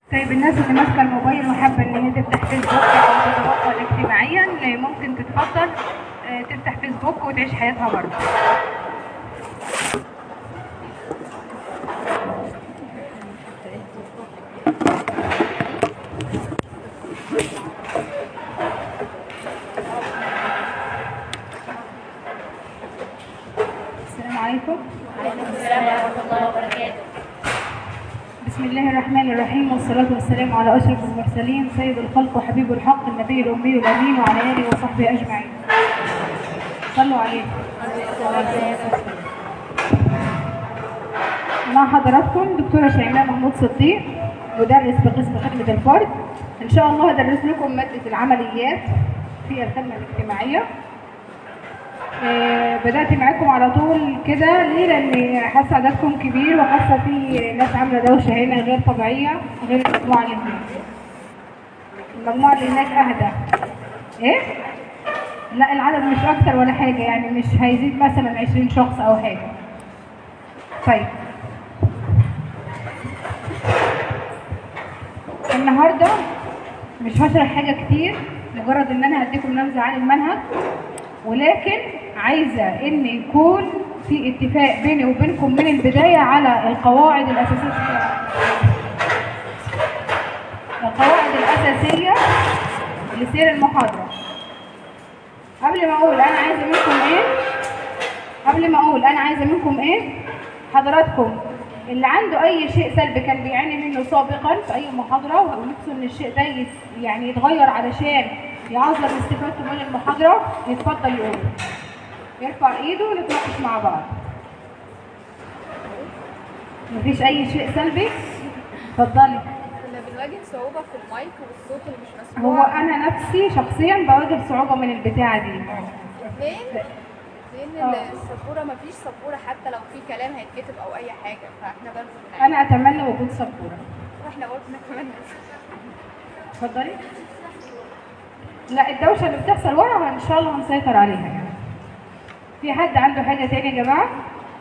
طيب الناس اللي ماسكه الموبايل وحابه ان هي تفتح فيسبوك او تتواصل اجتماعيا لا، ممكن تتفضل آه، تفتح فيسبوك وتعيش حياتها برضه السلام عليكم وعليكم السلام ورحمة الله وبركاته. بسم الله الرحمن الرحيم والصلاة والسلام على أشرف المرسلين سيد الخلق وحبيب الحق النبي الأمي الأمين وعلى آله وصحبه أجمعين صلوا عليه مع حضراتكم دكتورة شيماء محمود صديق مدرس بقسم خدمة الفرد إن شاء الله هدرس لكم مادة العمليات في الخدمة الاجتماعية آه، بدأت معاكم على طول كده ليه؟ لأن حاسة عددكم كبير وحاسة في ناس عاملة دوشة هنا غير طبيعية غير المجموعة اللي هناك. المجموعة اللي هناك أهدى. إيه؟ لا العدد مش أكتر ولا حاجة يعني مش هيزيد مثلا 20 شخص أو حاجة. طيب. النهارده مش هشرح حاجة كتير مجرد إن أنا هديكم نبذة عن المنهج ولكن عايزة إن يكون في اتفاق بيني وبينكم من البداية على القواعد الأساسية القواعد الأساسية لسير المحاضرة قبل ما أقول أنا عايزة منكم إيه قبل ما أقول أنا عايزة منكم إيه حضراتكم اللي عنده أي شيء سلبي كان بيعاني منه سابقا في أي محاضرة ونفسه إن الشيء ده يت- يعني يتغير علشان يعظم استفادته من المحاضرة يتفضل يقول يرفع إيده ونتناقش مع بعض مفيش أي شيء سلبي اتفضلي كنا بنواجه صعوبة في المايك والصوت اللي مش هو مسموع. أنا نفسي شخصيا بواجه صعوبة من البتاعة دي ليه؟ لأن آه. السبورة مفيش سبورة حتى لو في كلام هيتكتب أو أي حاجة فاحنا برضه بنعمل. أنا أتمنى وجود سبورة واحنا برضه نتمنى اتفضلي لا الدوشه اللي بتحصل ورا ان شاء الله هنسيطر عليها يعني في حد عنده حاجه تاني يا جماعه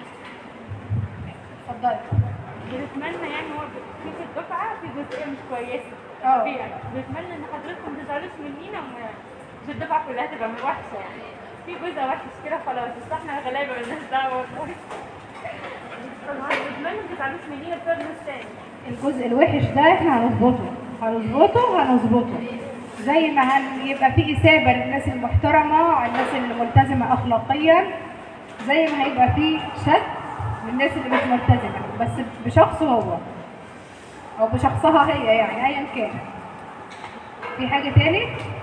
اتفضلي بنتمنى يعني هو في في الدفعه في جزئيه مش كويسه اه. طبيعي بنتمنى ان حضرتكم ما تزعلوش مننا وما- مش الدفعه كلها تبقى وحشه يعني في جزء وحش كده خلاص بس احنا غلابه مالناش دعوه والله بنتمنى ما تزعلوش مننا بسبب ناس تاني الجزء الوحش ده احنا هنظبطه هنظبطه هنظبطه زي ما هن- يبقى في إثابة للناس المحترمة الناس اللي ملتزمة أخلاقيا زي ما هيبقى في شك للناس اللي مش ملتزمة بس بشخصه هو أو بشخصها هي يعني أيا كان في حاجة تاني؟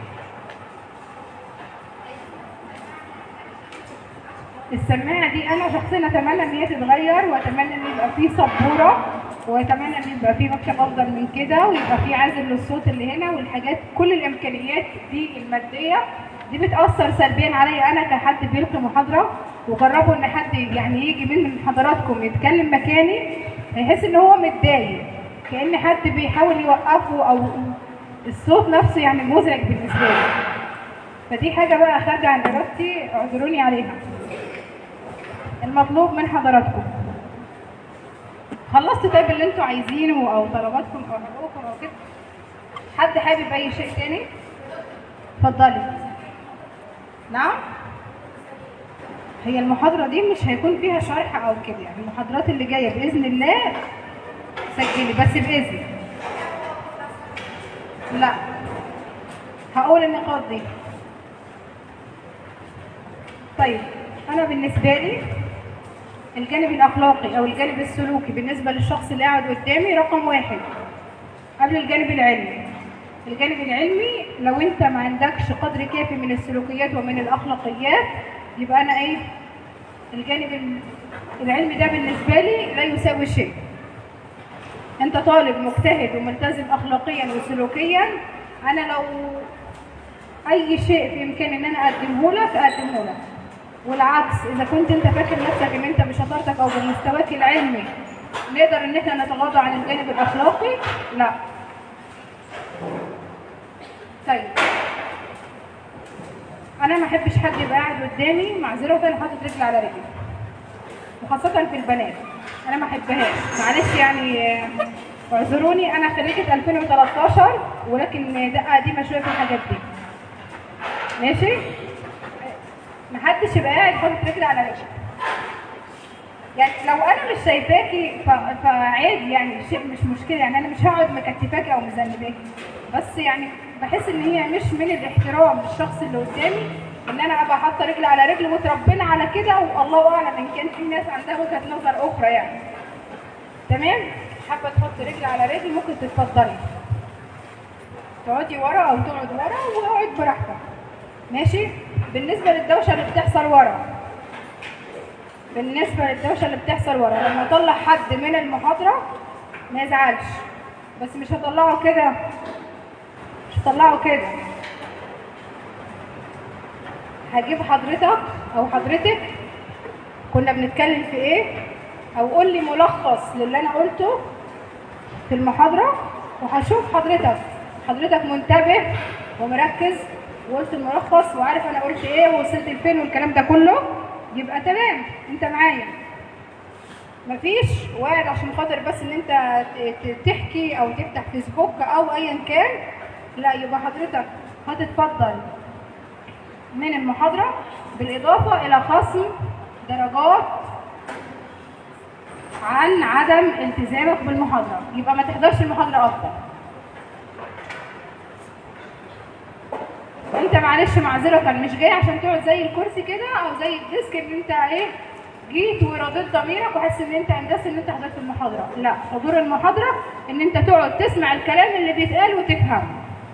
السماعة دي أنا شخصيا أتمنى إن هي تتغير وأتمنى إن يبقى في سبورة وأتمنى إن يبقى في مكتب أفضل من كده ويبقى في عازل للصوت اللي هنا والحاجات كل الإمكانيات دي المادية دي بتأثر سلبيا عليا أنا كحد بيلقي محاضرة وجربوا إن حد يعني يجي من حضراتكم يتكلم مكاني هيحس إن هو متضايق كأن حد بيحاول يوقفه أو الصوت نفسه يعني مزعج بالنسبة لي فدي حاجة بقى خارجة عن إرادتي اعذروني عليها المطلوب من حضراتكم خلصتوا طيب اللي انتوا عايزينه او طلباتكم او حقوقكم او كده حد حابب اي شيء تاني اتفضلي نعم هي المحاضرة دي مش هيكون فيها شرح او كده يعني المحاضرات اللي جاية بإذن الله سجلي بس بإذن لا هقول النقاط دي طيب انا بالنسبه لي الجانب الاخلاقي او الجانب السلوكي بالنسبه للشخص اللي قاعد قدامي رقم واحد قبل الجانب العلمي الجانب العلمي لو انت ما عندكش قدر كافي من السلوكيات ومن الاخلاقيات يبقى انا ايه الجانب ال- العلمي ده بالنسبه لي لا يساوي شيء انت طالب مجتهد وملتزم اخلاقيا وسلوكيا انا لو اي شيء في امكاني ان انا اقدمه لك اقدمه لك والعكس اذا كنت انت فاكر نفسك ان انت بشطارتك او بمستواك العلمي نقدر ان احنا نتغاضى عن الجانب الاخلاقي لا طيب انا ما احبش حد يبقى قاعد قدامي معذره وكان حاطط رجل على رجل وخاصه في البنات انا ما احبهاش معلش يعني آه، اعذروني انا خريجة 2013 ولكن دقة قديمة شوية في الحاجات دي ماشي محدش يبقى قاعد حاطط رجل على رجل يعني لو انا مش شايفاكي ف- فعادي يعني شيء مش مشكله يعني انا مش هقعد مكتفاكي او مذنباكي بس يعني بحس ان هي مش من الاحترام للشخص اللي قدامي ان انا ابقى حاطه رجل على رجل وتربينا على كده والله اعلم ان كان في ناس عندها وجهه نظر اخرى يعني تمام حابه تحط رجل على رجل ممكن تتفضلي تقعدي ورا او تقعد ورا واقعد براحتك ماشي بالنسبه للدوشه اللي بتحصل ورا بالنسبه للدوشه اللي بتحصل ورا لما اطلع حد من المحاضره ما يزعلش بس مش هطلعه كده مش هطلعه كده هجيب حضرتك او حضرتك كنا بنتكلم في ايه او قول لي ملخص للي انا قلته في المحاضره وهشوف حضرتك حضرتك منتبه ومركز وقلت الملخص وعارف انا قلت ايه ووصلت لفين والكلام ده كله يبقى تمام انت معايا مفيش وقاعد عشان خاطر بس ان انت ت- ت- تحكي او تفتح فيسبوك او ايا كان لا يبقى حضرتك هتتفضل من المحاضرة بالإضافة إلى خصم درجات عن عدم التزامك بالمحاضرة يبقى ما تحضرش المحاضرة أفضل انت معلش معذرة مش جاي عشان تقعد زي الكرسي كده او زي الديسك ان انت ايه جيت ورضيت ضميرك وحاسس ان انت انجزت ان انت حضرت المحاضرة لا حضور المحاضرة ان انت تقعد تسمع الكلام اللي بيتقال وتفهمه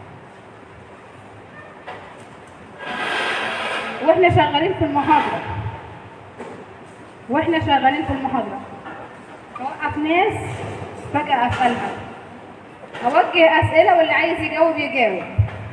واحنا شغالين في المحاضرة واحنا شغالين في المحاضرة اوقف ناس فجأة اسألها اوجه اسئلة واللي عايز يجاوب يجاوب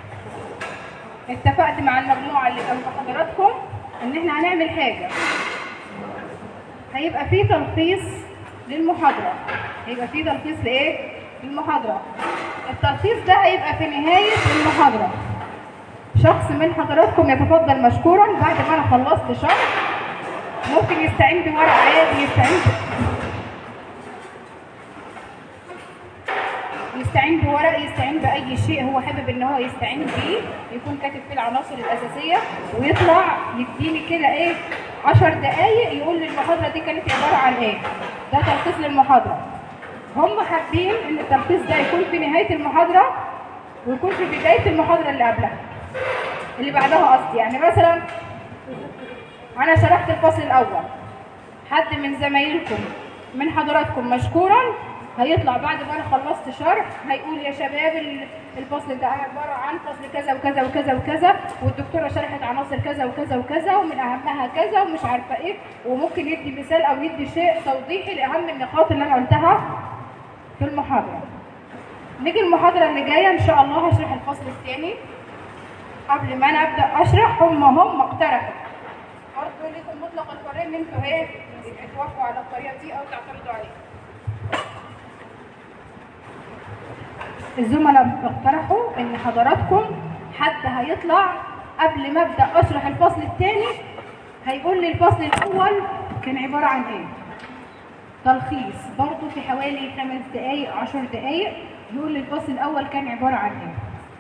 اتفقت مع المجموعة اللي كانوا في حضراتكم ان احنا هنعمل حاجة هيبقى في تلخيص للمحاضرة هيبقى في تلخيص لايه؟ للمحاضرة التلخيص ده هيبقى في نهاية المحاضرة شخص من حضراتكم يتفضل مشكورا بعد ما انا خلصت شرح ممكن يستعين بورق عادي يستعين يستعين بورق يستعين باي شيء هو حابب ان هو يستعين بيه يكون كاتب فيه العناصر الاساسيه ويطلع يديني كده ايه 10 دقائق يقول لي المحاضره دي كانت عباره عن ايه ده تلخيص للمحاضره هم حابين ان التلخيص ده يكون في نهايه المحاضره ويكون في بدايه المحاضره اللي قبلها اللي بعدها قصدي يعني مثلا انا شرحت الفصل الاول حد من زمايلكم من حضراتكم مشكورا هيطلع بعد ما انا خلصت شرح هيقول يا شباب ال- الفصل ده عباره عن فصل كذا وكذا وكذا وكذا والدكتوره شرحت عناصر كذا وكذا وكذا ومن اهمها كذا ومش عارفه ايه وممكن يدي مثال او يدي شيء توضيحي لاهم النقاط اللي انا قلتها في المحاضره نيجي المحاضره اللي جايه ان شاء الله هشرح الفصل الثاني قبل ما انا ابدا اشرح هم هم اقترحوا برضه ليكم مطلق الحريه ان انتوا ايه توافقوا على الطريقه دي او تعترضوا عليها الزملاء اقترحوا ان حضراتكم حد هيطلع قبل ما ابدا اشرح الفصل الثاني هيقول لي الفصل الاول كان عباره عن ايه تلخيص برضه في حوالي خمس دقايق عشر دقايق يقول لي الفصل الاول كان عباره عن ايه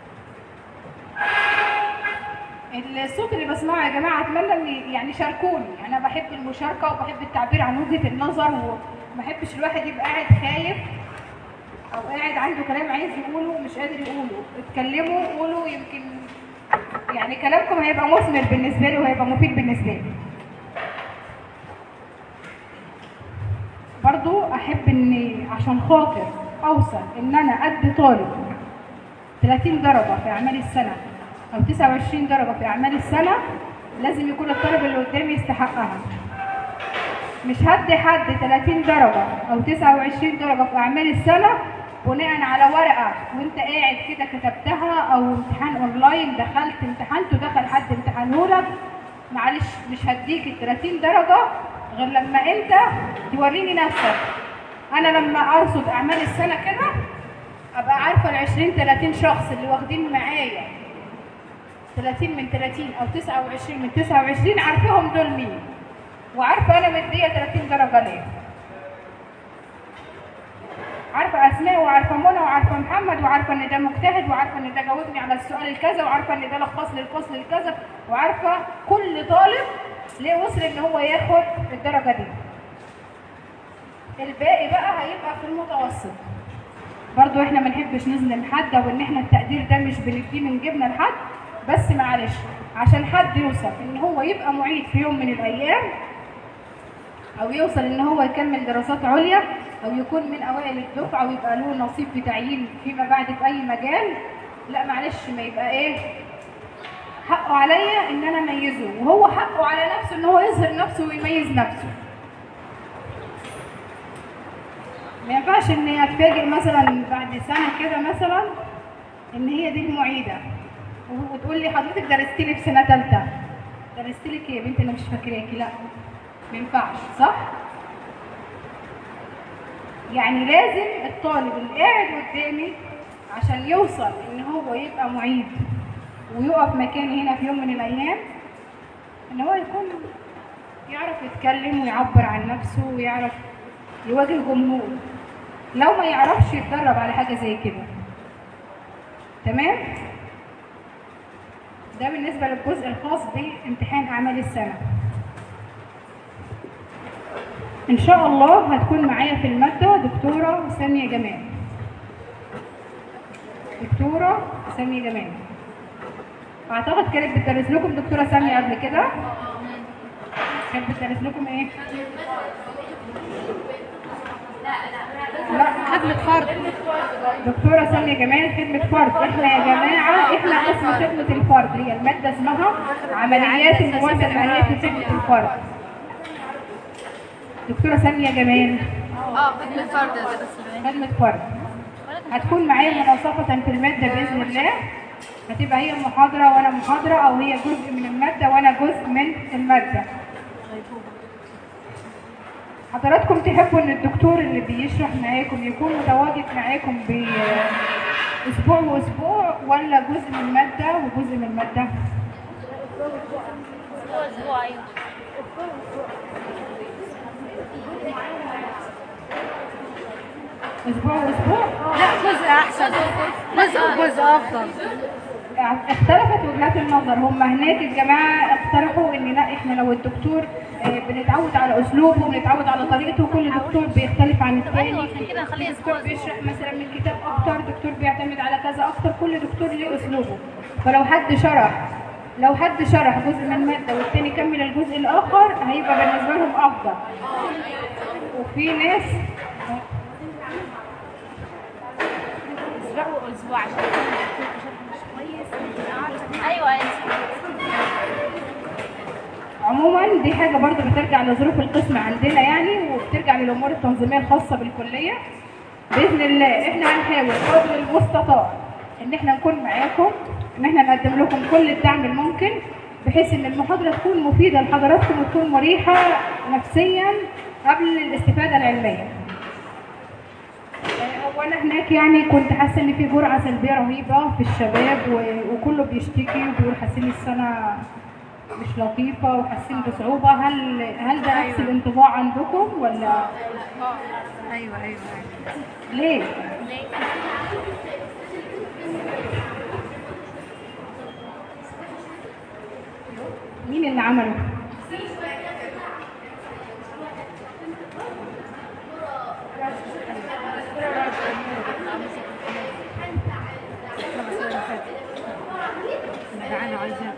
الصوت اللي بسمعه يا جماعه اتمنى ان يعني شاركوني انا بحب المشاركه وبحب التعبير عن وجهه النظر وما بحبش الواحد يبقى قاعد خايف او قاعد عنده كلام عايز يقوله ومش قادر يقوله اتكلموا قولوا يمكن يعني كلامكم هيبقى مثمر بالنسبه لي وهيبقى مفيد بالنسبه لي برضو احب اني عشان خاطر اوصل ان انا ادي طالب 30 درجه في اعمال السنه او 29 درجه في اعمال السنه لازم يكون الطالب اللي قدامي يستحقها مش هدي حد 30 درجه او 29 درجه في اعمال السنه بناء على ورقه وانت قاعد كده كتبتها او امتحان اونلاين دخلت امتحنت ودخل حد امتحانه لك معلش مش هديك ال 30 درجه غير لما انت توريني نفسك انا لما ارصد اعمال السنه كده ابقى عارفه ال 20 30 شخص اللي واخدين معايا 30 من 30 او 29 من 29 عارفاهم دول مين وعارفه انا مديه 30 درجه ليه عارفه اسماء وعارفه منى وعارفه محمد وعارفه ان ده مجتهد وعارفه ان ده جاوبني على السؤال الكذا وعارفه ان ده لخص لي الفصل الكذا وعارفه كل طالب ليه وصل ان هو ياخد الدرجه دي الباقي بقى هيبقى في المتوسط برضو احنا ما نحبش نظلم حد او ان احنا التقدير ده مش بنديه من جبنا لحد بس معلش عشان حد يوصل ان هو يبقى معيد في يوم من الايام او يوصل ان هو يكمل دراسات عليا او يكون من اوائل الدفعه ويبقى له نصيب في تعيين فيما بعد في اي مجال لا معلش ما يبقى ايه حقه عليا ان انا اميزه وهو حقه على نفسه ان هو يظهر نفسه ويميز نفسه ما ينفعش ان اتفاجئ مثلا بعد سنه كده مثلا ان هي دي المعيده وتقول لي حضرتك درست لي في سنه ثالثه درست لك ايه يا بنتي انا مش فاكراكي لا ما ينفعش صح يعني لازم الطالب اللي قاعد قدامي عشان يوصل ان هو يبقى معيد ويقف مكاني هنا في يوم من الايام ان هو يكون يعرف يتكلم ويعبر عن نفسه ويعرف يواجه جمهور لو ما يعرفش يتدرب على حاجه زي كده تمام ده بالنسبه للجزء الخاص بامتحان اعمال السنه ان شاء الله هتكون معايا في الماده دكتوره ساميه جمال دكتوره ساميه جمال اعتقد كانت بتدرس لكم دكتوره ساميه قبل كده كانت بتدرس لكم ايه لا خدمة فرد دكتورة سامية جمال خدمة فرد احنا يا جماعة احنا قسم خدمة الفرد هي المادة اسمها عمليات الموازنة المالية في خدمة الفرد دكتورة سامية جمال اه خدمة فرد يا دكتور خدمة فرد هتكون معايا مناصفة في المادة بإذن الله هتبقى هي محاضرة وأنا محاضرة أو هي جزء من المادة وأنا جزء من المادة حضراتكم تحبوا ان الدكتور اللي بيشرح معاكم يكون متواجد معاكم باسبوع واسبوع ولا جزء من ماده وجزء من ماده اسبوع ايوه اسبوع واسبوع لا جزء احسن جزء وجزء افضل اختلفت وجهات النظر هم هناك الجماعه اقترحوا ان لا احنا لو الدكتور آه، بنتعود على اسلوبه وبنتعود على طريقته كل دكتور بيختلف عن الثاني أيوة، عشان كده نخليه دكتور أسبوع بيشرح مثلا من كتاب اكتر دكتور بيعتمد على كذا اكتر كل دكتور ليه اسلوبه فلو حد شرح لو حد شرح جزء من ماده والتاني كمل الجزء الاخر هيبقى بالنسبه لهم افضل وفي ناس اسبوع واسبوع عشان الدكتور شرح مش كويس ايوه انت عموما دي حاجه برضو بترجع لظروف القسم عندنا يعني وبترجع للامور التنظيميه الخاصه بالكليه باذن الله احنا هنحاول قدر المستطاع ان احنا نكون معاكم ان احنا نقدم لكم كل الدعم الممكن بحيث ان المحاضره تكون مفيده لحضراتكم وتكون مريحه نفسيا قبل الاستفاده العلميه هو انا هناك يعني كنت حاسه ان في جرعه سلبيه رهيبه في الشباب و- وكله بيشتكي وبيقول حاسين السنه مش لطيفه وحاسين بصعوبه هل هل ده نفس الانطباع عندكم ولا ايوه ايوه ايوه ليه؟ مين اللي عمله؟ انا عايزه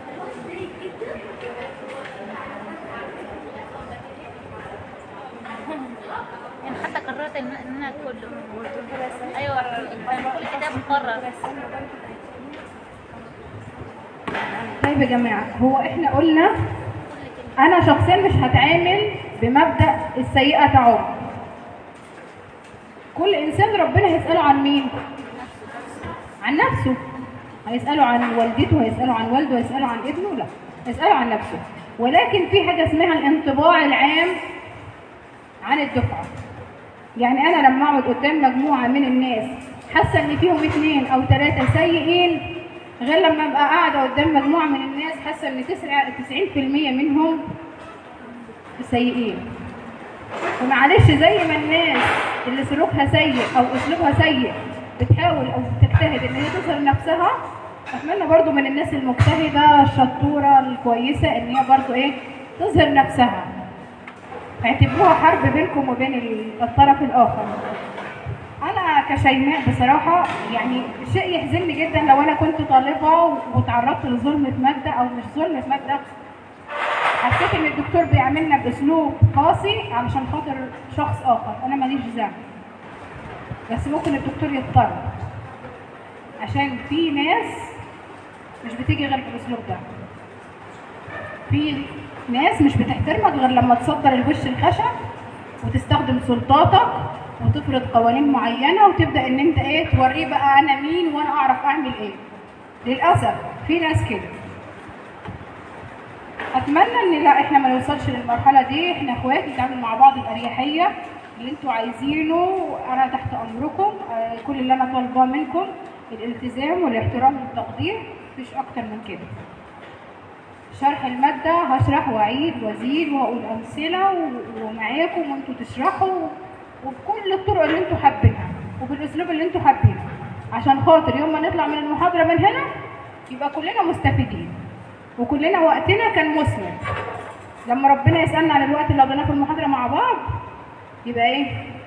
يعني حتى قررت ان إن انا ادخل ايوه الكتاب مقرر طيب يا جماعه هو احنا قلنا انا شخصيا مش هتعامل بمبدا السيئه تعم كل انسان ربنا هيساله عن مين عن نفسه هيساله عن والدته هيساله عن والده هيساله عن ابنه لا هيساله عن نفسه ولكن في حاجه اسمها الانطباع العام عن الدفعه يعني انا لما اقعد قدام مجموعه من الناس حاسه ان فيهم اثنين او ثلاثه سيئين غير لما ابقى قاعده قدام مجموعه من الناس حاسه ان 90% منهم سيئين ومعلش زي ما الناس اللي سلوكها سيء او اسلوبها سيء بتحاول او بتجتهد ان هي تظهر نفسها اتمنى برضو من الناس المجتهده الشطوره الكويسه ان هي برضو ايه تظهر نفسها اعتبروها حرب بينكم وبين ال- الطرف الاخر انا كشيماء بصراحه يعني شيء يحزنني جدا لو انا كنت طالبه وتعرضت لظلم في ماده او مش ظلم في ماده حسيت ان الدكتور بيعاملنا باسلوب قاسي علشان خاطر شخص اخر انا ماليش ذنب بس ممكن الدكتور يضطر عشان في ناس مش بتيجي غير بالاسلوب ده في ناس مش بتحترمك غير لما تصدر الوش الخشب وتستخدم سلطاتك وتفرض قوانين معينه وتبدا ان انت ايه توريه بقى انا مين وانا اعرف اعمل ايه للاسف في ناس كده اتمنى ان لا احنا ما نوصلش للمرحله دي احنا اخوات نتعامل مع بعض الاريحيه اللي انتوا عايزينه انا تحت امركم آه، كل اللي انا طالباه منكم الالتزام والاحترام والتقدير مفيش اكتر من كده شرح المادة هشرح وأعيد وأزيد وأقول أمثلة و- ومعاكم وأنتوا تشرحوا وبكل الطرق اللي أنتوا حابينها وبالأسلوب اللي أنتوا حابينه عشان خاطر يوم ما نطلع من المحاضرة من هنا يبقى كلنا مستفيدين وكلنا وقتنا كان مثمر لما ربنا يسألنا عن الوقت اللي قضيناه في المحاضرة مع بعض يبقى إيه؟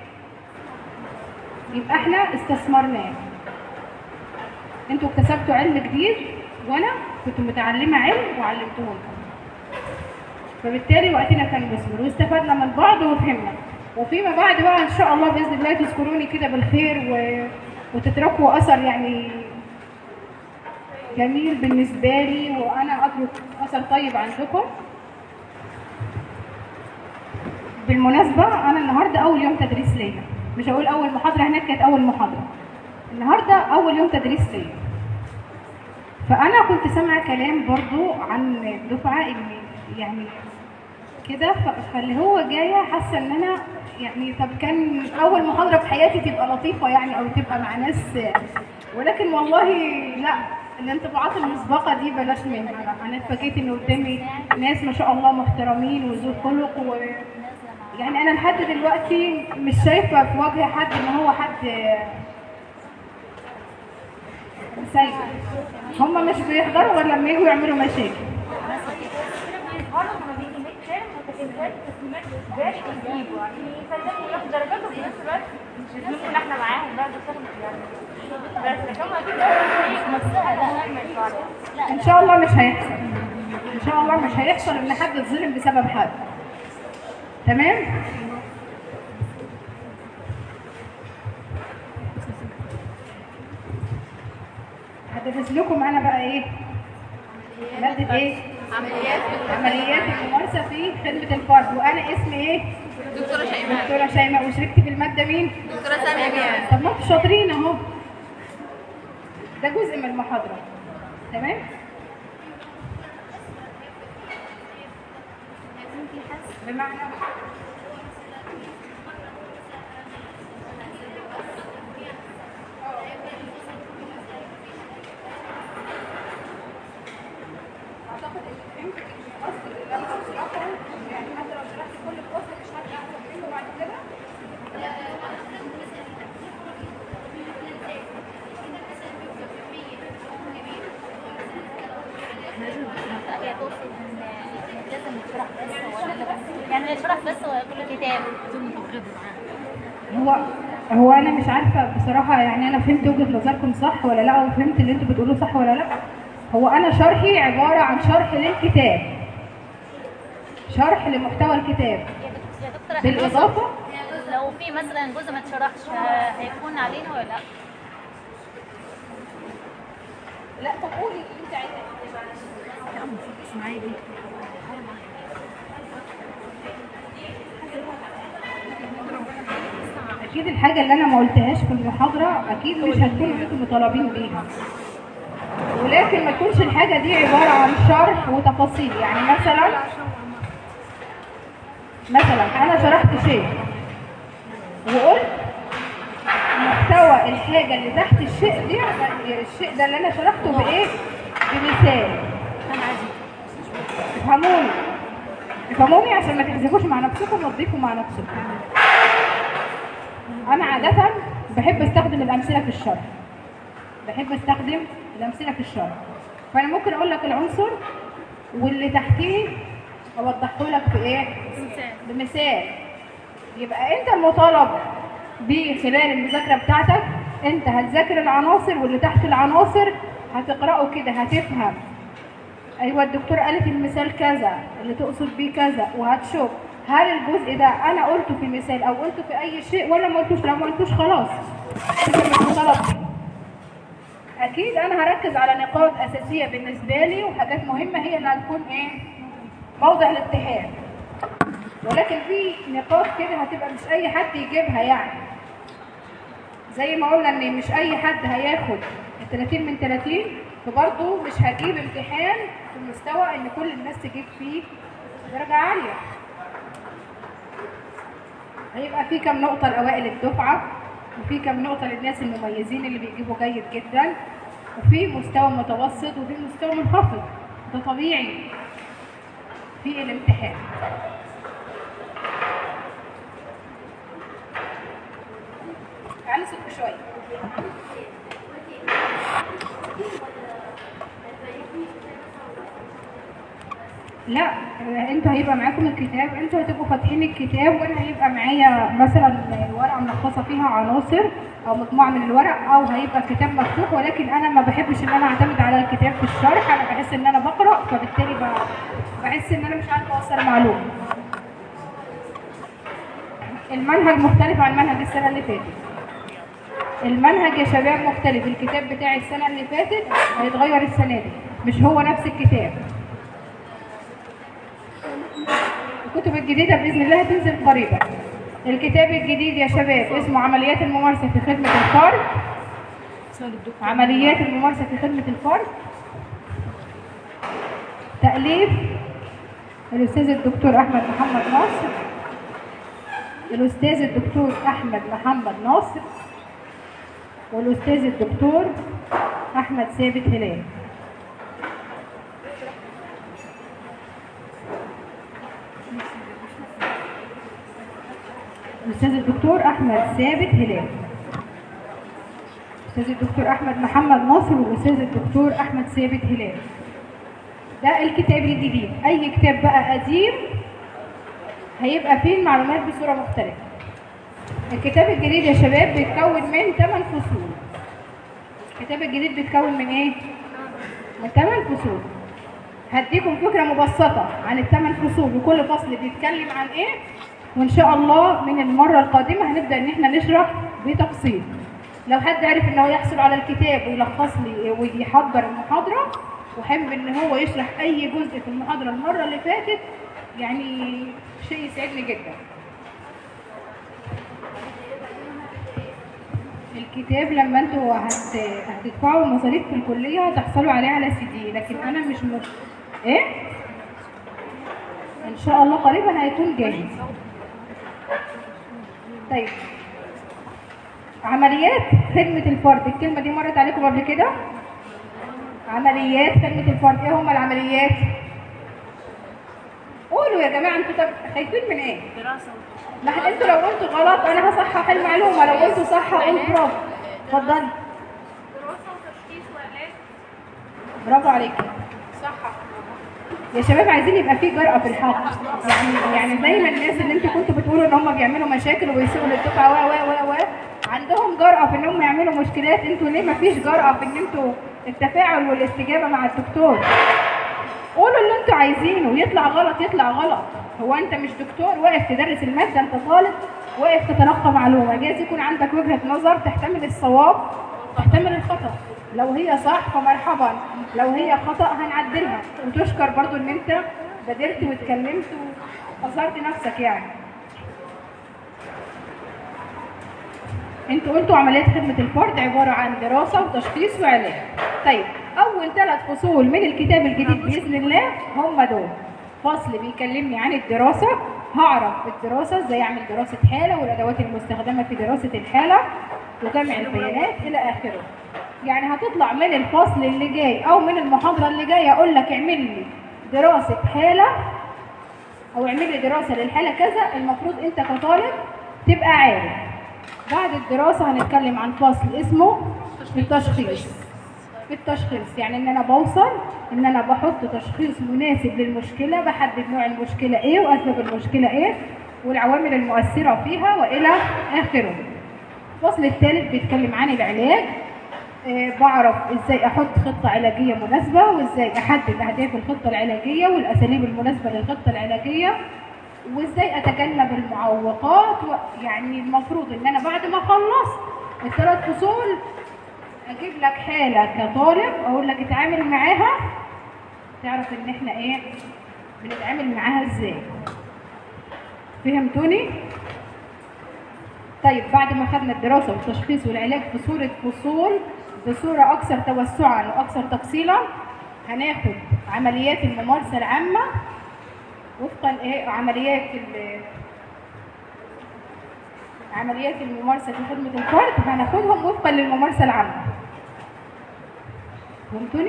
يبقى إحنا استثمرناه انتوا اكتسبتوا علم جديد وانا كنت متعلمه علم وعلمته لكم فبالتالي وقتنا كان مثمر واستفدنا من بعض وفهمنا وفيما بعد بقى ان شاء الله باذن الله تذكروني كده بالخير و... وتتركوا اثر يعني جميل بالنسبه لي وانا اترك اثر طيب عندكم بالمناسبه انا النهارده اول يوم تدريس ليا مش هقول اول محاضره هناك كانت اول محاضره النهارده اول يوم تدريس ليا فانا كنت سامعه كلام برضو عن الدفعه ان يعني كده ف- فاللي هو جايه حاسه ان انا يعني طب كان اول محاضره في حياتي تبقى لطيفه يعني او تبقى مع ناس ولكن والله لا الانطباعات المسبقه دي بلاش منها لا. انا اتفاجئت ان قدامي ناس ما شاء الله محترمين وذو خلق و يعني انا لحد دلوقتي مش شايفه في وجه حد ان هو حد سيء هم مش بيحضروا غير لما يجوا يعملوا مشاكل برضه لما بيجي ميد ترم وتسليمات تسليمات باش يجيبوا يعني يسلموا وياخدوا درجات وفي نفس الوقت مش يسلموا ان احنا معاهم بقى ده شغل يعني بس لكن هم اكيد ده حاجه مهمه شويه ان شاء الله مش هيحصل ان شاء الله مش هيحصل ان حد يتظلم بسبب حد تمام هدرس لكم انا بقى ايه مادة ايه عمليات عمليات الممارسة في خدمة الفرد وانا اسمي ايه دكتورة شيماء دكتورة شيماء وشركت في المادة مين دكتورة سامية جمال طب ما انتوا شاطرين اهو ده جزء من المحاضرة تمام بمعنى اعتقد ان فهمت الاصل اللي انا بشرحه يعني حتى لو شرحت كل الفصل مش هرجع افهمه بعد كده هي تقصد ان إن لازم يشرح بس ولا لا بس يعني يشرح بس ولا كل كتاب هو هو انا مش عارفه بصراحه يعني انا فهمت وجهه نظركم صح ولا لا وفهمت اللي انتوا بتقولوه صح ولا لا هو انا شرحي عباره عن شرح للكتاب شرح لمحتوى الكتاب يا دكتور- يا دكتور إحنا بالاضافه لو في مثلا جزء ما اتشرحش ه- هيكون علينا ولا لا؟ لا طب قولي اللي انت عايزاه اكيد الحاجه اللي انا ما قلتهاش في المحاضره اكيد مش هتكونوا انتم مطالبين بيها ولكن ما تكونش الحاجه دي عباره عن شرح وتفاصيل يعني مثلا مثلا انا شرحت شيء وقلت محتوى الحاجه اللي تحت الشيء دي الشيء ده اللي انا شرحته بايه بمثال افهموني افهموني عشان ما تحذفوش مع نفسكم وتضيفوا مع نفسكم انا عاده بحب استخدم الامثله في الشرح بحب استخدم الامثله في الشرح فانا ممكن اقول لك العنصر واللي تحتيه اوضحه لك بايه بمثال يبقى انت المطالب بيه خلال المذاكره بتاعتك انت هتذاكر العناصر واللي تحت العناصر هتقراه كده هتفهم ايوه الدكتور قالت المثال كذا اللي تقصد بيه كذا وهتشوف هل الجزء ده انا قلته في مثال او قلته في اي شيء ولا ما قلتوش لو ما قلتوش خلاص كده مش مطالب اكيد انا هركز على نقاط اساسيه بالنسبه لي وحاجات مهمه هي اللي هتكون ايه موضع الامتحان ولكن في نقاط كده هتبقى مش اي حد يجيبها يعني زي ما قلنا ان مش اي حد هياخد ال 30 من 30 فبرضه مش هجيب امتحان في المستوى ان كل الناس تجيب فيه درجه عاليه هيبقى في كام نقطه لاوائل الدفعه وفي كام نقطه للناس المميزين اللي بيجيبوا جيد جدا وفي مستوى متوسط وفي مستوى منخفض ده طبيعي في الامتحان تعالوا صوتكم شويه لا انتوا هيبقى معاكم الكتاب انتوا هتبقوا فاتحين الكتاب وانا هيبقى معايا مثلا ورقه ملخصه فيها عناصر او مجموعه من الورق او هيبقى كتاب مفتوح ولكن انا ما بحبش ان انا اعتمد على الكتاب في الشرح انا بحس ان انا بقرا فبالتالي ب- بحس ان انا مش عارفه اوصل معلومه المنهج مختلف عن منهج السنه اللي فاتت المنهج يا شباب مختلف الكتاب بتاع السنه اللي فاتت هيتغير السنه دي مش هو نفس الكتاب الكتب الجديدة بإذن الله هتنزل قريبا الكتاب الجديد يا شباب اسمه عمليات الممارسة في خدمة الفرد عمليات الممارسة في خدمة الفرد تأليف الأستاذ الدكتور أحمد محمد ناصر الأستاذ الدكتور أحمد محمد ناصر والأستاذ الدكتور أحمد ثابت هلال الأستاذ الدكتور أحمد ثابت هلال الأستاذ الدكتور أحمد محمد ناصر والأستاذ الدكتور أحمد ثابت هلال ده الكتاب الجديد أي كتاب بقى قديم هيبقى فيه المعلومات بصورة مختلفة الكتاب الجديد يا شباب بيتكون من 8 فصول الكتاب الجديد بيتكون من ايه؟ من 8 فصول هديكم فكرة مبسطة عن الثمان فصول وكل فصل بيتكلم عن ايه وان شاء الله من المرة القادمة هنبدأ ان احنا نشرح بتفصيل لو حد عرف ان هو يحصل على الكتاب ويلخص لي ويحضر المحاضرة وحابب ان هو يشرح اي جزء في المحاضرة المرة اللي فاتت يعني شيء يسعدني جدا الكتاب لما انتوا هت... هتدفعوا مصاريف في الكلية هتحصلوا عليه على سي دي لكن انا مش م... ايه؟ ان شاء الله قريبا هيكون جاهز طيب عمليات خدمة الفرد الكلمة دي مرت عليكم قبل كده؟ عمليات خدمة الفرد ايه هما العمليات؟ قولوا يا جماعة انتوا طب خايفين من ايه؟ دراسة ما احنا انتوا لو قلتوا غلط انا هصحح المعلومه لو قلتوا صح اقول برافو اتفضلي دراسة وتشخيص وعلاج برافو عليكي صح يا شباب عايزين يبقى في جرأة في الحق يعني يعني زي ما الناس اللي انتوا كنتوا بتقولوا ان هم بيعملوا مشاكل ويسيبوا للدفعه و و و و عندهم جرأة في ان هم يعملوا مشكلات انتوا ليه ما فيش جرأة في ان انتوا التفاعل والاستجابة مع الدكتور قولوا اللي انتوا عايزينه يطلع غلط يطلع غلط هو انت مش دكتور واقف تدرس المادة انت طالب واقف تتلقى معلومة جايز يكون عندك وجهة نظر تحتمل الصواب تحتمل الخطأ لو هي صح فمرحبا لو هي خطأ هنعدلها وتشكر برضو ان انت بادرت واتكلمت واظهرت نفسك يعني انتوا قلتوا عمليات خدمة الفرد عبارة عن دراسة وتشخيص وعلاج. طيب أول ثلاث فصول من الكتاب الجديد بإذن الله هم دول. فصل بيكلمني عن الدراسة هعرف الدراسة ازاي اعمل دراسة حالة والأدوات المستخدمة في دراسة الحالة وجمع البيانات إلى آخره. يعني هتطلع من الفصل اللي جاي أو من المحاضرة اللي جاية أقول لك اعمل لي دراسة حالة او اعمل لي دراسه للحاله كذا المفروض انت كطالب تبقى عارف بعد الدراسه هنتكلم عن فصل اسمه التشخيص التشخيص يعني ان انا بوصل ان انا بحط تشخيص مناسب للمشكله بحدد نوع المشكله ايه واسباب المشكله ايه والعوامل المؤثره فيها والى اخره الفصل الثالث بيتكلم عن العلاج آه، بعرف ازاي احط خطه علاجيه مناسبه وازاي احدد اهداف الخطه العلاجيه والاساليب المناسبه للخطه العلاجيه وازاي اتجنب المعوقات و... يعني المفروض ان انا بعد ما اخلص الثلاث فصول اجيب لك حاله كطالب اقول لك اتعامل معاها تعرف ان احنا ايه بنتعامل معاها ازاي فهمتوني طيب بعد ما خدنا الدراسه والتشخيص والعلاج في صوره فصول بصوره اكثر توسعا واكثر تفصيلا هناخد عمليات الممارسه العامه وفقا ايه عمليات ال- عمليات الممارسه في خدمه الفرد هناخدهم وفقا للممارسه العامه فهمتوني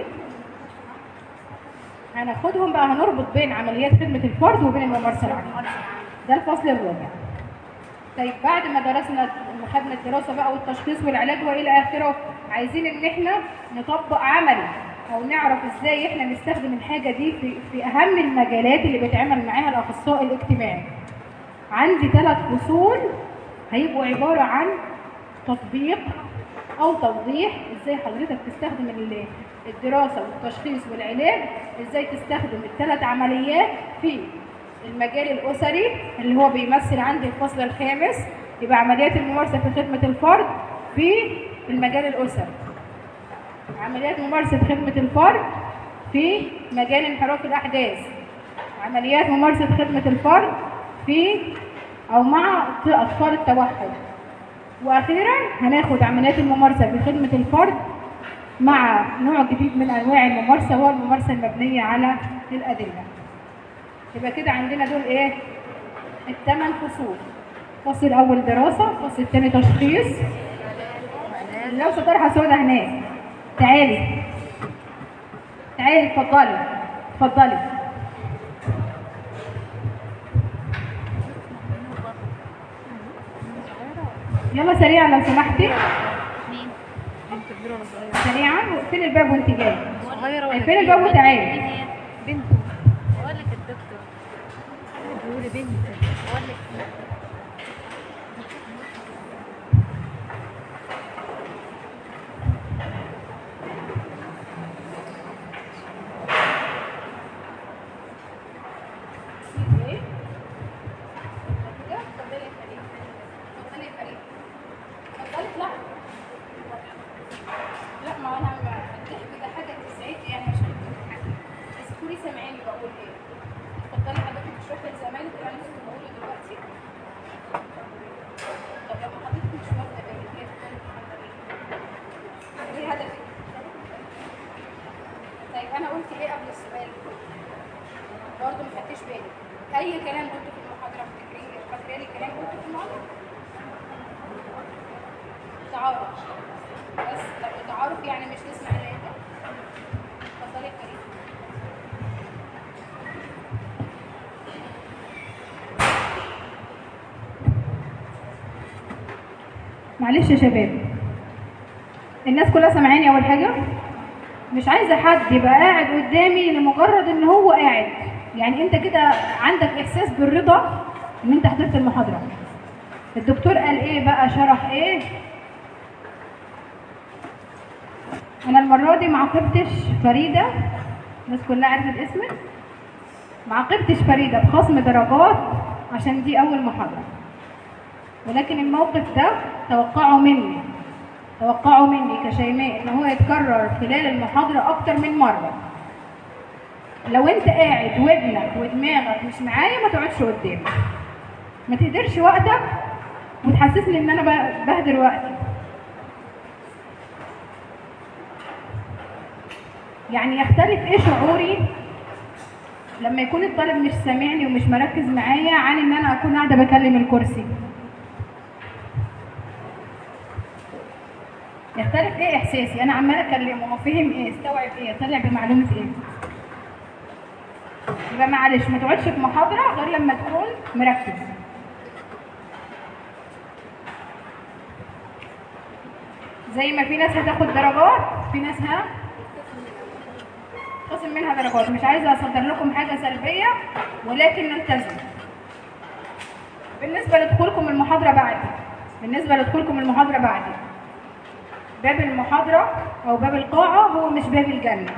هناخدهم بقى هنربط بين عمليات خدمه الفرد وبين الممارسه العامه ده الفصل الرابع طيب بعد ما درسنا ما خدنا الدراسه بقى والتشخيص والعلاج والى اخره عايزين ان احنا نطبق عملي او نعرف ازاي احنا نستخدم الحاجه دي في في اهم المجالات اللي بيتعامل معاها الاخصائي الاجتماعي عندي ثلاث فصول هيبقوا عباره عن تطبيق او توضيح ازاي حضرتك تستخدم ال- الدراسه والتشخيص والعلاج ازاي تستخدم الثلاث عمليات في المجال الاسري اللي هو بيمثل عندي الفصل الخامس يبقى عمليات الممارسه في خدمه الفرد في المجال الاسري عمليات ممارسه خدمه الفرد في مجال انحراف الاحداث عمليات ممارسه خدمه الفرد في او مع اطفال التوحد واخيرا هناخد عمليات الممارسه في خدمه الفرد مع نوع جديد من انواع الممارسه وهو الممارسه المبنيه على الادله يبقى كده عندنا دول ايه الثمان فصول الفصل الاول دراسه الفصل الثاني تشخيص لو طرحه سودا هناك تعالي تعالي اتفضلي اتفضلي يلا سريعا لو سمحتي مين؟ سريعا فين الباب وانت جاي صغيرة ولا فين الباب مين وتعالي هي؟ بنته بقول لك الدكتور بيقول بنت بقول لك ايه اتفضلي يا فريد اتفضلي يا فريد اتفضلي لا لا ما انا الضحك ده حاجه تسعدني يعني عشان تضحكي بس كوني سامعاني بقول ايه اتفضلي حضرتك تشرحي لزمايلك اللي انا لسه بقوله دلوقتي طب لما حضرتك مش واخده بالك ايه تفضلي تحضري ايه هدفك؟ طيب انا قلت ايه قبل السؤال؟ برضه ما خدتش بالي اي كلام قلته في المحاضره فاكرين فاكره لي كلام قلته في المحاضره تعارف بس طب تعارف يعني مش نسمع الايه اتفضلي يا فريد معلش يا شباب الناس كلها سامعاني اول حاجه مش عايزه حد يبقى قاعد قدامي لمجرد ان هو قاعد يعني انت كده عندك احساس بالرضا ان انت حضرت المحاضره الدكتور قال ايه بقى شرح ايه انا المره دي ما عاقبتش فريده الناس كلها عرفت اسمك ما عاقبتش فريده بخصم درجات عشان دي اول محاضره ولكن الموقف ده توقعه مني توقعوا مني كشيماء ان هو يتكرر خلال المحاضره اكتر من مره لو انت قاعد ودنك ودماغك مش معايا ما تقعدش قدامي ما تقدرش وقتك وتحسسني ان انا ب- بهدر وقتي يعني يختلف ايه شعوري لما يكون الطالب مش سامعني ومش مركز معايا عن ان انا اكون قاعده بكلم الكرسي يختلف ايه احساسي انا عماله اكلمه هو فهم ايه استوعب ايه طلع بمعلومه ايه يبقى معلش ما تقعدش في محاضره غير لما تكون مركز زي ما في ناس هتاخد درجات في ناس ها خصم منها درجات مش عايزه اصدر لكم حاجه سلبيه ولكن نلتزم بالنسبه لدخولكم المحاضره بعدي بالنسبه لدخولكم المحاضره بعدي باب المحاضره او باب القاعه هو مش باب الجنه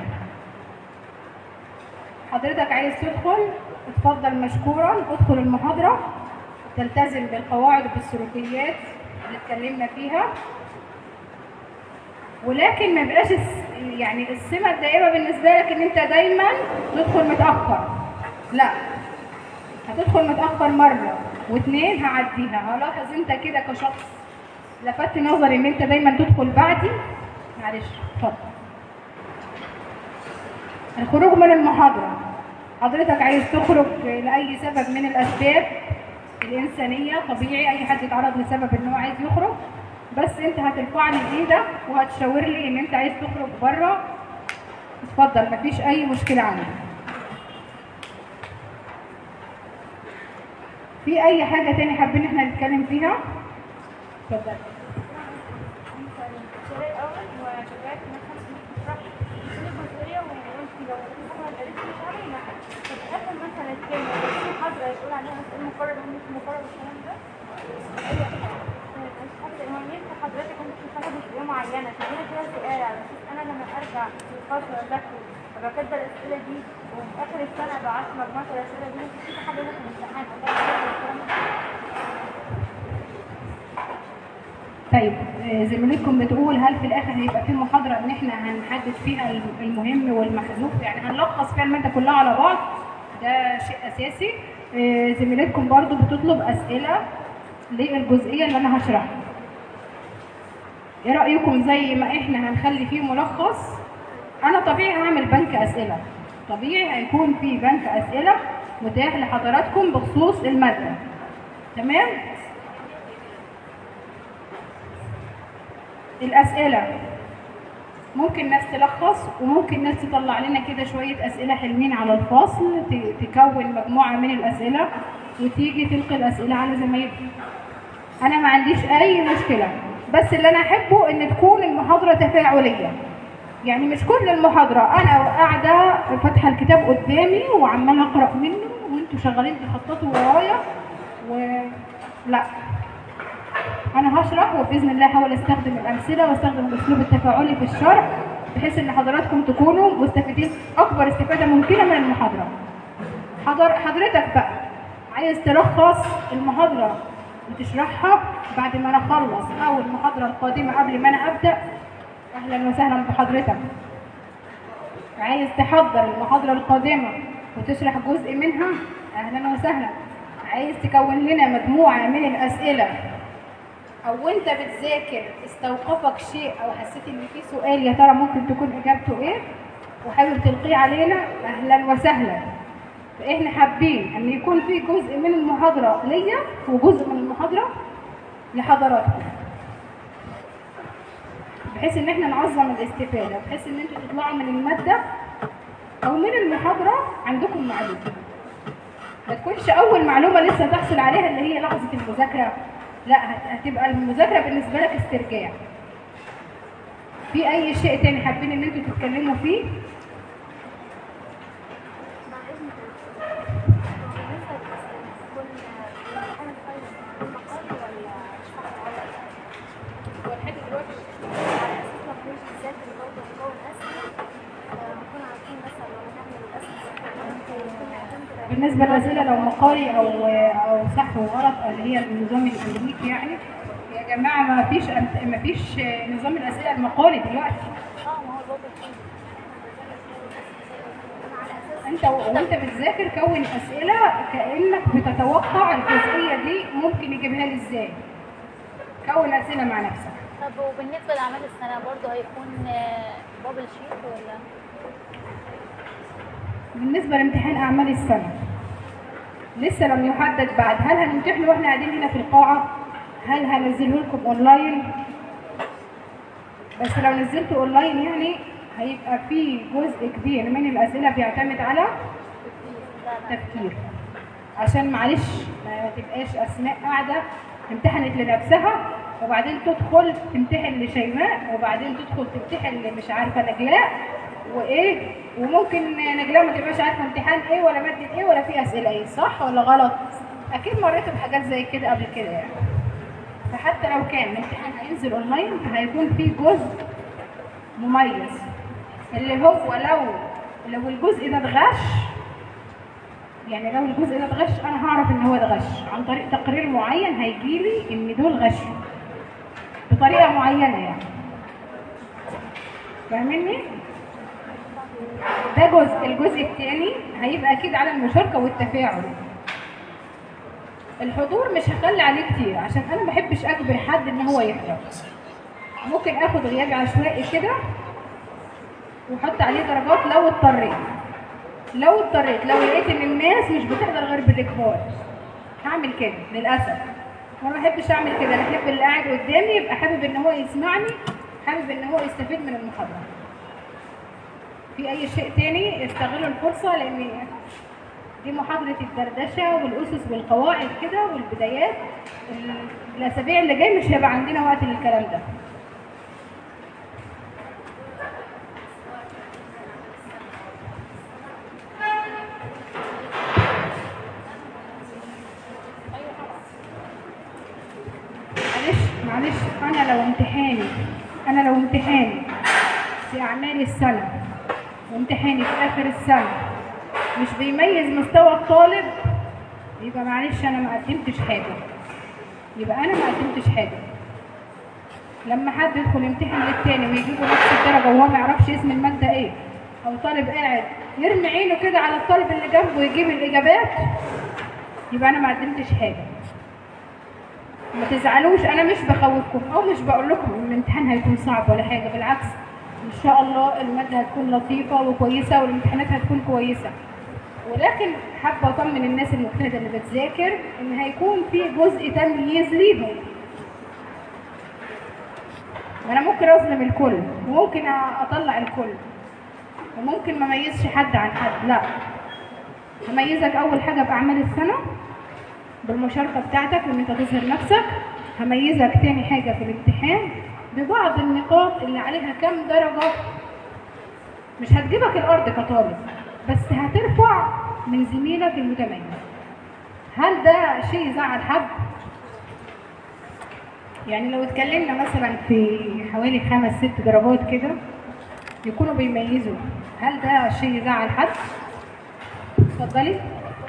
حضرتك عايز تدخل اتفضل مشكورا ادخل المحاضره تلتزم بالقواعد وبالسلوكيات اللي اتكلمنا فيها ولكن ما يبقاش الس- يعني السمه الدائمه بالنسبه لك ان انت دايما تدخل متاخر لا هتدخل متاخر مره واثنين هعديها هلاحظ انت كده كشخص لفت نظري ان انت دايما تدخل بعدي معلش اتفضل الخروج من المحاضره حضرتك عايز تخرج لاي سبب من الاسباب الانسانيه طبيعي اي حد يتعرض لسبب ان هو عايز يخرج بس انت هترفع لي ايدك وهتشاور لي ان انت عايز تخرج بره اتفضل مفيش اي مشكله عندي في اي حاجه تاني حابين احنا نتكلم فيها اتفضل الشريط الأول وشجعت مثلا إنك تشرحي كل جزئية وأنت لو مثلا قريتي مش علينا طب آخر مثلا الكلمة في محاضرة يقول عليها مثلا مقرر ومش مقرر والكلام ده مش حاجة المهم حضرتك أنت بتشتغل جزئية معينة تدينا فيها سؤال على أساس أنا لما أرجع في الفصل أذاكره أبقى كاتبة الأسئلة دي وفي آخر السنة بعت مجموعة الأسئلة دي ممكن تيجي حضرتك في الامتحان طيب آه، زميلتكم بتقول هل في الاخر هيبقى في محاضره ان احنا هنحدد فيها المهم والمحذوف يعني هنلخص فيها الماده كلها على بعض ده شيء اساسي آه، زميلتكم برضو بتطلب اسئله للجزئيه اللي انا هشرحها ايه رايكم زي ما احنا هنخلي فيه ملخص انا طبيعي هعمل بنك اسئله طبيعي هيكون في بنك اسئله متاح لحضراتكم بخصوص الماده تمام الأسئلة ممكن ناس تلخص وممكن ناس تطلع لنا كده شوية أسئلة حلوين على الفصل ت- تكون مجموعة من الأسئلة وتيجي تلقي الأسئلة على زمايلها أنا ما عنديش أي مشكلة بس اللي أنا أحبه إن تكون المحاضرة تفاعلية يعني مش كل المحاضرة أنا قاعدة فاتحة الكتاب قدامي وعمالة أقرأ منه وأنتوا شغالين تخططوا ورايا ولا انا هشرح وباذن الله هحاول استخدم الامثله واستخدم الاسلوب التفاعلي في الشرح بحيث ان حضراتكم تكونوا مستفيدين اكبر استفاده ممكنه من المحاضره حضر حضرتك بقى عايز تلخص المحاضره وتشرحها بعد ما انا اخلص او المحاضره القادمه قبل ما انا ابدا اهلا وسهلا بحضرتك عايز تحضر المحاضره القادمه وتشرح جزء منها اهلا وسهلا عايز تكون لنا مجموعه من الاسئله او وانت بتذاكر استوقفك شيء او حسيت ان في سؤال يا ترى ممكن تكون اجابته ايه وحابب تلقيه علينا اهلا وسهلا فاحنا حابين ان يكون في جزء من المحاضره ليا وجزء من المحاضره لحضراتكم بحيث ان احنا نعظم الاستفاده بحيث ان انتوا تطلعوا من الماده او من المحاضره عندكم معلومه ما تكونش اول معلومه لسه تحصل عليها اللي هي لحظه المذاكره لا هت- هتبقى المذاكره بالنسبه لك استرجاع في اي شيء تاني حابين ان انتوا تتكلموا فيه مع إذن بالنسبة للأسئلة كل امتحان الفايز مقالي ولا شرح ولا ولحد دلوقتي على أساس ما كناش بنذاكر برضه نكون أسئلة آه، نكون عارفين مثلا لو هنعمل الأسئلة ممكن يكون نعتمد على بالنسبه للاسئله لو مقالي او او صح وغلط اللي هي النظام الامريكي يعني يا جماعه ما فيش ما فيش نظام الاسئله المقالي دلوقتي اه ما هو الوضع كده أنا على أساس انت و- وانت بتذاكر كون اسئله كانك بتتوقع الجزئيه دي ممكن يجيبها لي ازاي كون اسئله مع نفسك طب وبالنسبة لأعمال السنة برضه هيكون آه، بابل شيت ولا بالنسبه لامتحان اعمال السنه لسه لم يحدد بعد هل هنمتحنه واحنا قاعدين هنا في القاعه هل هنزله لكم اونلاين بس لو نزلته اونلاين يعني هيبقى في جزء كبير من الاسئله بيعتمد على تفكير عشان معلش ما تبقاش اسماء قاعده امتحنت لنفسها وبعدين تدخل تمتحن لشيماء وبعدين تدخل تمتحن لمش عارفه نجلاء وايه وممكن نجلاء ما تبقاش عارفه امتحان ايه ولا ماده ايه ولا في اسئله ايه صح ولا غلط اكيد مريتوا بحاجات زي كده قبل كده يعني فحتى لو كان الامتحان هينزل اونلاين فهيكون في جزء مميز اللي هو لو لو الجزء ده اتغش يعني لو الجزء ده اتغش انا هعرف ان هو اتغش عن طريق تقرير معين هيجي لي ان دول غشوا بطريقه معينه يعني فاهمني ده جزء الجزء الثاني هيبقى اكيد على المشاركه والتفاعل الحضور مش هخلي عليه كتير عشان انا ما بحبش اجبر حد ان هو يحضر ممكن اخد غياب عشوائي كده واحط عليه درجات لو اضطريت لو اضطريت لو لقيت ان الناس مش بتحضر غير بالاجبار هعمل كده للاسف وانا ما بحبش اعمل كده انا احب اللي قاعد قدامي يبقى حابب ان هو يسمعني حابب ان هو يستفيد من المحاضره في اي شيء تاني استغلوا الفرصه لان دي محاضرة الدردشة والأسس والقواعد كده والبدايات ال- الأسابيع اللي جاية مش هيبقى عندنا وقت للكلام ده معلش معلش أنا لو امتحاني أنا لو امتحاني في أعمال السنة وامتحاني في آخر السنة مش بيميز مستوى الطالب يبقى معلش انا ما قدمتش حاجه يبقى انا ما قدمتش حاجه لما حد يدخل يمتحن للتاني ويجيبه نفس الدرجه وهو ما يعرفش اسم الماده ايه او طالب قاعد يرمي عينه كده على الطالب اللي جنبه ويجيب الاجابات يبقى انا ما قدمتش حاجه ما تزعلوش انا مش بخوفكم او مش بقول لكم ان الامتحان هيكون صعب ولا حاجه بالعكس ان شاء الله الماده هتكون لطيفه وكويسه والامتحانات هتكون كويسه ولكن حابه اطمن الناس المجتهده اللي بتذاكر ان هيكون في جزء تمييز ليهم انا ممكن اظلم الكل وممكن اطلع الكل وممكن ما اميزش حد عن حد لا هميزك اول حاجه باعمال السنه بالمشاركه بتاعتك وان انت تظهر نفسك هميزك تاني حاجه في الامتحان ببعض النقاط اللي عليها كام درجه مش هتجيبك الارض كطالب بس هترفع من زميلك المتميز هل ده شيء يزعل حد يعني لو اتكلمنا مثلا في حوالي خمس ست درجات كده يكونوا بيميزوا هل ده شيء يزعل حد اتفضلي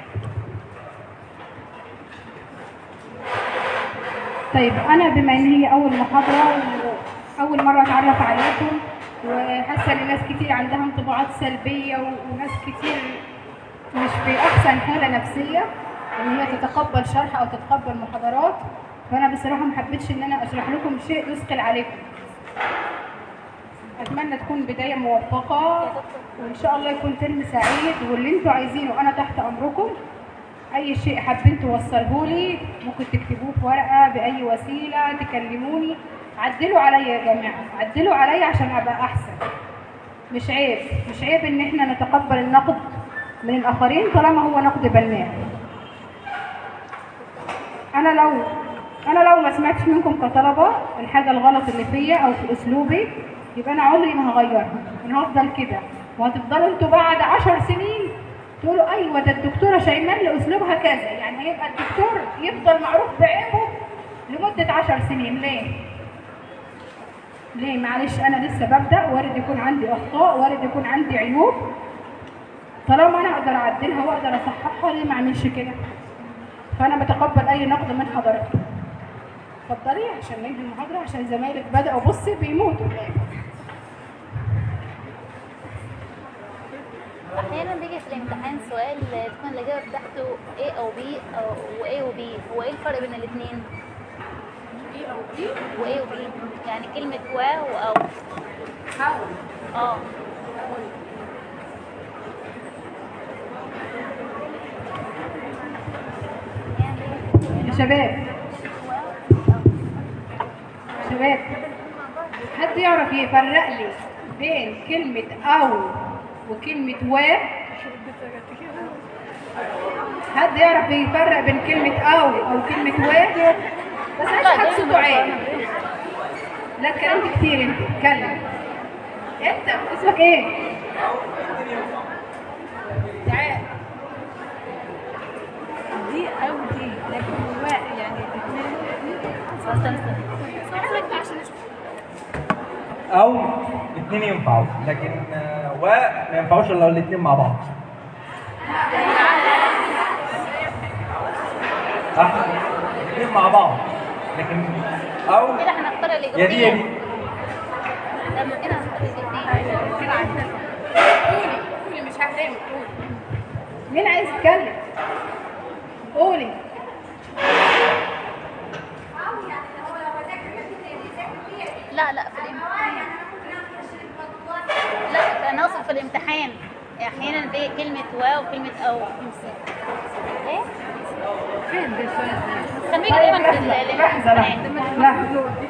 طيب انا بما ان هي اول محاضره واول مره اتعرف عليكم وحاسه ان ناس كتير عندها انطباعات سلبيه و- وناس كتير مش في احسن حاله نفسيه ان هي تتقبل شرح او تتقبل محاضرات فانا بصراحه ما حبيتش ان انا اشرح لكم شيء يثقل عليكم اتمنى تكون بدايه موفقه وان شاء الله يكون ترم سعيد واللي انتوا عايزينه انا تحت امركم اي شيء حابين توصلوه لي ممكن تكتبوه في ورقه باي وسيله تكلموني عدلوا عليا يا جماعه عدلوا عليا عشان ابقى احسن مش عيب مش عيب ان احنا نتقبل النقد من الاخرين طالما هو نقد بناء انا لو انا لو ما سمعتش منكم كطلبه الحاجه الغلط اللي فيا او في اسلوبي يبقى انا عمري ما هغيرها انا هفضل كده وهتفضلوا انتوا بعد عشر سنين تقولوا ايوه ده الدكتوره شيماء لاسلوبها كذا يعني هيبقى الدكتور يفضل معروف بعيبه لمده عشر سنين ليه؟ ليه معلش انا لسه ببدا وارد يكون عندي اخطاء وارد يكون عندي عيوب طالما انا اقدر اعدلها واقدر اصححها ليه ما اعملش كده فانا بتقبل اي نقد من حضراتكم اتفضلي عشان ننهي المحاضره عشان زمايلك بداوا بصي بيموتوا احيانا بيجي في الامتحان سؤال تكون الاجابه بتاعته A او B او و A و B هو ايه الفرق بين الاثنين؟ و A و B يعني كلمه و و او اه يا شباب شباب حد يعرف يفرق لي بين كلمة أو وكلمة و حد يعرف يفرق بين كلمة أو أو كلمة و بس عايز حد صوته عالي لا اتكلمت كتير انت اتكلم انت اسمك ايه؟ تعال دي او دي لكن هو يعني الاثنين استنى استنى او الاثنين ينفعوا لكن آه، و ما ينفعوش الا الاثنين مع بعض صح الاثنين مع بعض لكن او كده هنختار يا دي يا الاجابتين دي لما كده هنختار الاجابتين قولي مش هحرمك قولي مين عايز يتكلم؟ قولي لا لا في الامتحان لا انا اقصد في الامتحان احيانا دي كلمه واو وكلمه او ايه فين ده السؤال ده؟ خلينا دايما في ال- لحظة الامتحان لحظة لحظة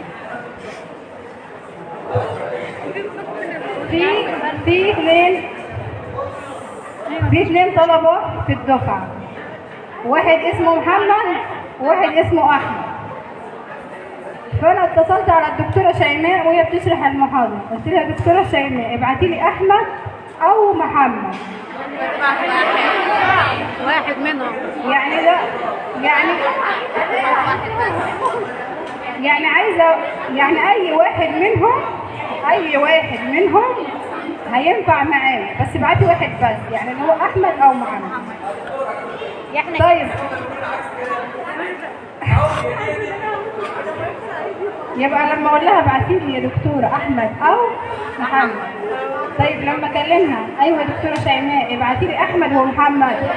في في اثنين في اثنين طلبة في الدفعة واحد اسمه محمد وواحد اسمه أحمد فأنا اتصلت على الدكتورة شيماء وهي بتشرح المحاضرة قلت لها دكتورة شيماء ابعتي لي أحمد أو محمد واحد منهم يعني لا يعني يعني عايزه يعني اي واحد منهم اي واحد منهم هينفع معايا بس ابعتي واحد بس يعني اللي هو احمد او محمد يا احنا طيب يبقى لما اقول لها ابعتي لي يا دكتوره احمد او محمد طيب لما اكلمها ايوه يا دكتوره شيماء ابعتي لي احمد ومحمد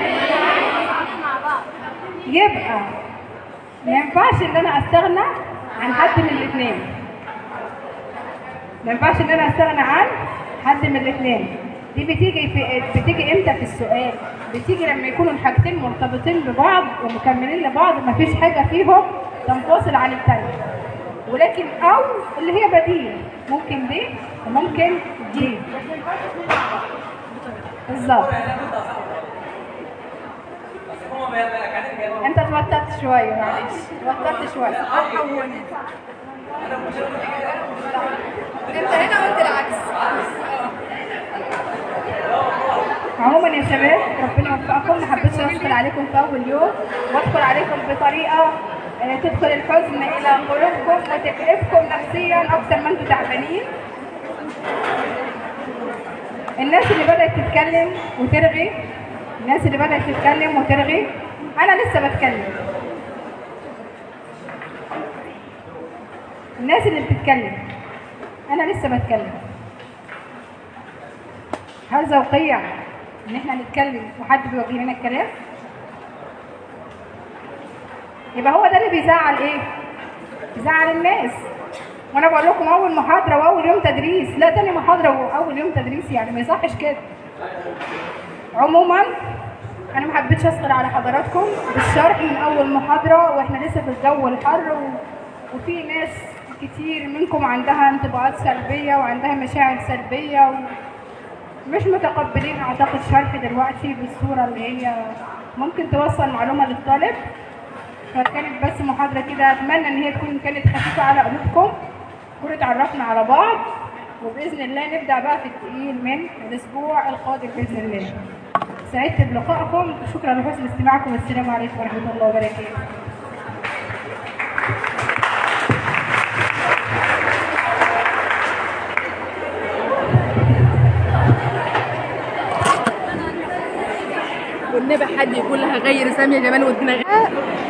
يبقى ما ينفعش ان انا استغنى عن حد من الاثنين ما ينفعش ان انا استغنى عن حد من الاثنين دي بتيجي في بتيجي امتى في السؤال بتيجي لما يكونوا الحاجتين مرتبطين ببعض ومكملين لبعض مفيش حاجه فيهم تنفصل عن الثانيه ولكن او اللي هي بديل ممكن دي وممكن دي بالظبط انت اتوترت شويه معلش اتوترت شويه انت هنا قلت العكس عموما يا شباب ربنا يوفقكم ما حبيتش ادخل عليكم في اول يوم وادخل عليكم بطريقه آه، تدخل الحزن الى قلوبكم وتكئبكم نفسيا اكثر ما انتم تعبانين الناس اللي بدات تتكلم وترغي الناس اللي بدات تتكلم وترغي انا لسه بتكلم الناس اللي بتتكلم انا لسه بتكلم هل ذوقية ان احنا نتكلم وحد بيوجه لنا الكلام يبقى هو ده اللي بيزعل ايه بيزعل الناس وانا بقول لكم اول محاضره واول يوم تدريس لا تاني محاضره واول يوم تدريس يعني ما يصحش كده عموما انا ما حبيتش اسال على حضراتكم بالشرح من اول محاضره واحنا لسه في الجو الحر و... وفي ناس كتير منكم عندها انطباعات سلبيه وعندها مشاعر سلبيه و... مش متقبلين اعتقد شرح دلوقتي بالصوره اللي هي ممكن توصل معلومه للطالب فكانت بس محاضره كده اتمنى ان هي تكون كانت خفيفه على قلوبكم نكون اتعرفنا على بعض وباذن الله نبدا بقى في التقيل من الاسبوع القادم باذن الله سعدت بلقائكم شكرا لحسن استماعكم والسلام عليكم ورحمه الله وبركاته والنبي حد يقول لها غير سامية جمال ودماغها